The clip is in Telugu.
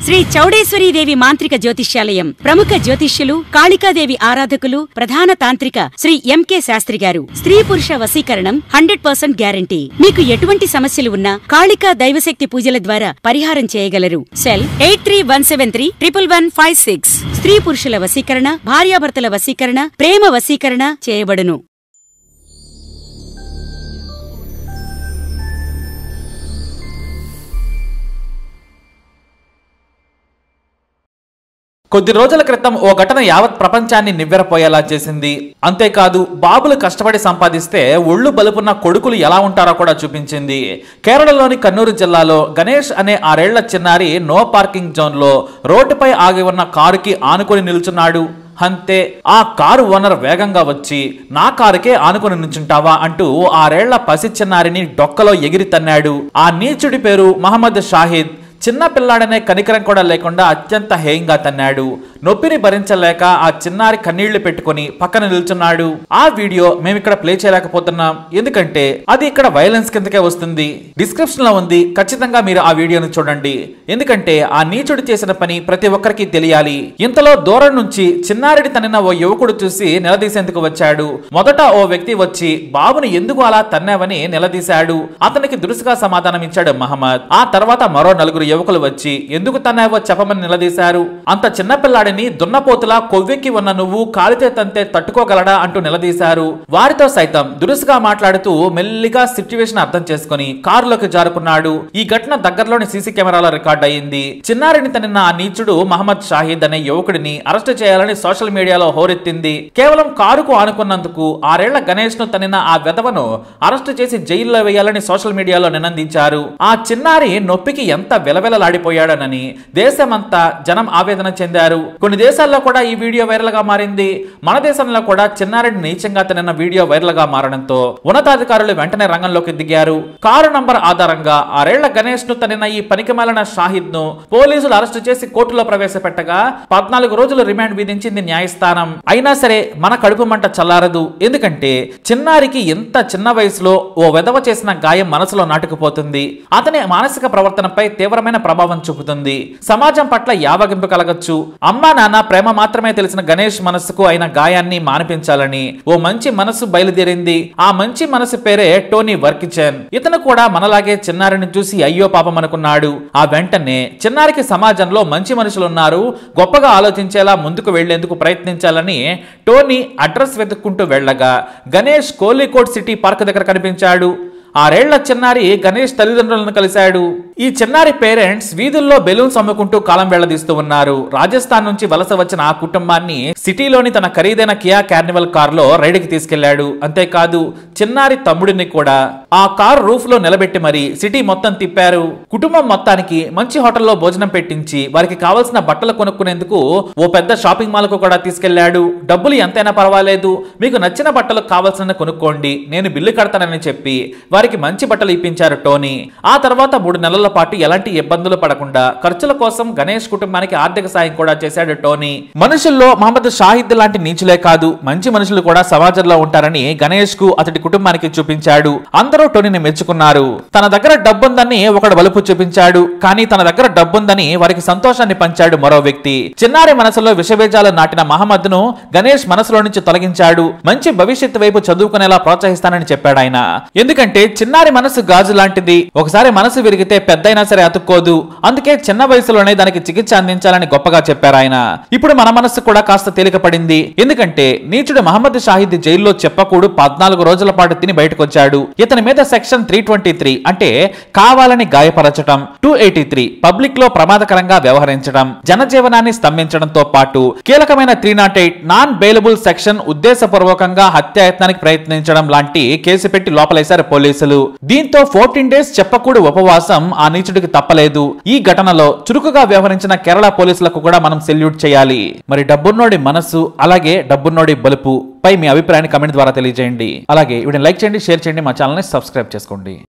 శ్రీ చౌడేశ్వరీదేవి మాంత్రిక జ్యోతిష్యాలయం ప్రముఖ జ్యోతిష్యులు కాళికాదేవి ఆరాధకులు ప్రధాన తాంత్రిక శ్రీ ఎంకే శాస్త్రి గారు స్త్రీ పురుష వశీకరణం హండ్రెడ్ పర్సెంట్ గ్యారంటీ మీకు ఎటువంటి సమస్యలు ఉన్నా కాళికా దైవశక్తి పూజల ద్వారా పరిహారం చేయగలరు cell eight three one seven three triple one five six స్త్రీ పురుషుల వశీకరణ భార్యాభర్తల వశీకరణ ప్రేమ వశీకరణ చేయబడును కొద్ది రోజుల క్రితం ఓ ఘటన యావత్ ప్రపంచాన్ని నివ్వెరపోయేలా చేసింది అంతేకాదు బాబులు కష్టపడి సంపాదిస్తే ఒళ్ళు బలుపున్న కొడుకులు ఎలా ఉంటారో కూడా చూపించింది కేరళలోని కన్నూరు జిల్లాలో గణేష్ అనే ఆరేళ్ల చిన్నారి నో పార్కింగ్ జోన్లో రోడ్డుపై ఆగి ఉన్న కారుకి ఆనుకొని నిల్చున్నాడు అంతే ఆ కారు ఓనర్ వేగంగా వచ్చి నా కారుకే ఆనుకుని నుంచుంటావా అంటూ ఆరేళ్ల పసి చిన్నారిని డొక్కలో ఎగిరి తన్నాడు ఆ నీచుడి పేరు మహమ్మద్ షాహిద్ చిన్న పిల్లాడనే కనికరం కూడా లేకుండా అత్యంత హేయంగా తన్నాడు నొప్పిని భరించలేక ఆ చిన్నారి కన్నీళ్లు పెట్టుకొని పక్కన నిల్చున్నాడు ఆ వీడియో మేము ఇక్కడ ప్లే చేయలేకపోతున్నాం ఎందుకంటే అది ఇక్కడ వైలెన్స్ కిందకే వస్తుంది డిస్క్రిప్షన్ లో ఉంది ఖచ్చితంగా మీరు ఆ వీడియోను చూడండి ఎందుకంటే ఆ నీచుడు చేసిన పని ప్రతి ఒక్కరికి తెలియాలి ఇంతలో దూరం నుంచి చిన్నారిని తనిన ఓ యువకుడు చూసి నిలదీసేందుకు వచ్చాడు మొదట ఓ వ్యక్తి వచ్చి బాబుని ఎందుకు అలా తన్నావని నిలదీశాడు అతనికి దురుసుగా సమాధానం ఇచ్చాడు మహమ్మద్ ఆ తర్వాత మరో నలుగురు యువకులు వచ్చి ఎందుకు తన్నావో చెప్పమని నిలదీశారు అంత చిన్న పిల్లాడిని దున్నపోతులా కొవ్వెక్కి ఉన్న నువ్వు కాలితే తంతే తట్టుకోగలడా అంటూ నిలదీశారు వారితో సైతం దురుసుగా మాట్లాడుతూ మెల్లిగా సిచ్యువేషన్ అర్థం చేసుకుని కారులోకి జారుకున్నాడు ఈ ఘటన దగ్గరలోని సీసీ కెమెరాలో రికార్డ్ అయింది చిన్నారిని తనిన ఆ నీచుడు మహమ్మద్ షాహిద్ అనే యువకుడిని అరెస్టు చేయాలని సోషల్ మీడియాలో హోరెత్తింది కేవలం కారుకు ఆనుకున్నందుకు ఆరేళ్ల గణేష్ ను తనిన ఆ వెధవను అరెస్టు చేసి జైల్లో వేయాలని సోషల్ మీడియాలో నినందించారు ఆ చిన్నారి నొప్పికి ఎంత విలవిలలాడిపోయాడనని దేశమంతా జనం ఆవేదన చెందారు కొన్ని దేశాల్లో కూడా ఈ వీడియో వైరల్ గా మారింది మన దేశంలో కూడా చిన్నారిని నీచంగా తిన్న వీడియో వైరల్ గా మారడంతో ఉన్నతాధికారులు వెంటనే రంగంలోకి దిగారు కారు నంబర్ ఆధారంగా ఆరేళ్ల గణేష్ ను తనిన ఈ పనికిమాలిన షాహిద్ ను పోలీసులు అరెస్టు చేసి కోర్టులో ప్రవేశపెట్టగా పద్నాలుగు రోజులు రిమాండ్ విధించింది న్యాయస్థానం అయినా సరే మన కడుపు మంట చల్లారదు ఎందుకంటే చిన్నారికి ఎంత చిన్న వయసులో ఓ వెధవ చేసిన గాయం మనసులో నాటుకుపోతుంది అతని మానసిక ప్రవర్తనపై తీవ్రమైన ప్రభావం చూపుతుంది సమాజం పట్ల యావగింపు కలగచ్చు అమ్మా నాన్న ప్రేమ మాత్రమే తెలిసిన గణేష్ మనసుకు అయిన గాయాన్ని మానిపించాలని ఓ మంచి మనసు బయలుదేరింది ఆ మంచి మనసు పేరే టోనీ వర్కిచెన్ ఇతను కూడా మనలాగే చిన్నారిని చూసి అయ్యో పాపం అనుకున్నాడు ఆ వెంటనే చిన్నారికి సమాజంలో మంచి మనుషులున్నారు గొప్పగా ఆలోచించేలా ముందుకు వెళ్లేందుకు ప్రయత్నించాలని టోనీ అడ్రస్ వెతుక్కుంటూ వెళ్ళగా గణేష్ కోలీకోట్ సిటీ పార్క్ దగ్గర కనిపించాడు ఆరేళ్ల చిన్నారి గణేష్ తల్లిదండ్రులను కలిశాడు ఈ చిన్నారి పేరెంట్స్ వీధుల్లో బెలూన్స్ అమ్ముకుంటూ కాలం వెళ్లదీస్తూ ఉన్నారు రాజస్థాన్ నుంచి వలస వచ్చిన ఆ కుటుంబాన్ని సిటీలోని తన ఖరీదైన కియా కార్నివల్ కారులో రైడ్కి తీసుకెళ్లాడు అంతేకాదు చిన్నారి తమ్ముడిని కూడా ఆ కార్ రూఫ్ లో నిలబెట్టి మరి సిటీ మొత్తం తిప్పారు కుటుంబం మొత్తానికి మంచి హోటల్లో భోజనం పెట్టించి వారికి కావాల్సిన బట్టలు కొనుక్కునేందుకు ఓ పెద్ద షాపింగ్ మాల్ కు కూడా తీసుకెళ్లాడు డబ్బులు ఎంతైనా పర్వాలేదు మీకు నచ్చిన బట్టలు కావాల్సిన కొనుక్కోండి నేను బిల్లు కడతానని చెప్పి వారికి మంచి బట్టలు ఇప్పించారు టోనీ ఆ తర్వాత మూడు నెలల పాటు ఎలాంటి ఇబ్బందులు పడకుండా ఖర్చుల కోసం గణేష్ కుటుంబానికి ఆర్థిక సాయం కూడా చేశాడు టోనీ మనుషుల్లో మహమ్మద్ షాహిద్ లాంటి నీచులే కాదు మంచి మనుషులు కూడా సమాజంలో ఉంటారని గణేష్ కు అతడి కుటుంబానికి చూపించాడు అందరూ టోనీని మెచ్చుకున్నారు తన దగ్గర డబ్బుందని ఒకడు వలుపు చూపించాడు కానీ తన దగ్గర డబ్బుందని వారికి సంతోషాన్ని పంచాడు మరో వ్యక్తి చిన్నారి మనసులో విషబీజాలు నాటిన మహమ్మద్ ను గణేష్ మనసులో నుంచి తొలగించాడు మంచి భవిష్యత్తు వైపు చదువుకునేలా ప్రోత్సహిస్తానని చెప్పాడు ఆయన ఎందుకంటే చిన్నారి మనసు గాజు లాంటిది ఒకసారి మనసు విరిగితే పెద్దయినా సరే అతుక్కోదు అందుకే చిన్న వయసులోనే దానికి చికిత్స అందించాలని గొప్పగా చెప్పారు ఆయన ఇప్పుడు మన మనసు కూడా కాస్త తేలిక పడింది ఎందుకంటే నీచుడు మహమ్మద్ షాహిద్ జైల్లో చెప్పకూడు పద్నాలుగు రోజుల పాటు తిని బయటకొచ్చాడు ఇతని మీద సెక్షన్ త్రీ ట్వంటీ త్రీ అంటే కావాలని గాయపరచటం టూ ఎయిటీ త్రీ పబ్లిక్ లో ప్రమాదకరంగా వ్యవహరించడం జనజీవనాన్ని స్తంభించడంతో పాటు కీలకమైన three not eight non bailable section ఉద్దేశపూర్వకంగా హత్యాయత్నానికి ప్రయత్నించడం లాంటి కేసు పెట్టి లోపలేశారు పోలీసులు దీంతో ఫోర్టీన్ డేస్ చెప్పకూడు ఉపవాసం ఆ నీచుడికి తప్పలేదు ఈ ఘటనలో చురుకుగా వ్యవహరించిన కేరళ పోలీసులకు కూడా మనం సెల్యూట్ చేయాలి మరి డబ్బున్నోడి మనసు అలాగే డబ్బున్నోడి బలుపు పై మీ అభిప్రాయాన్ని కమెంట్ ద్వారా తెలియజేయండి అలాగే వీడిని లైక్ చేయండి షేర్ చేయండి మా ఛానల్ని సబ్స్క్రైబ్ చేసుకోండి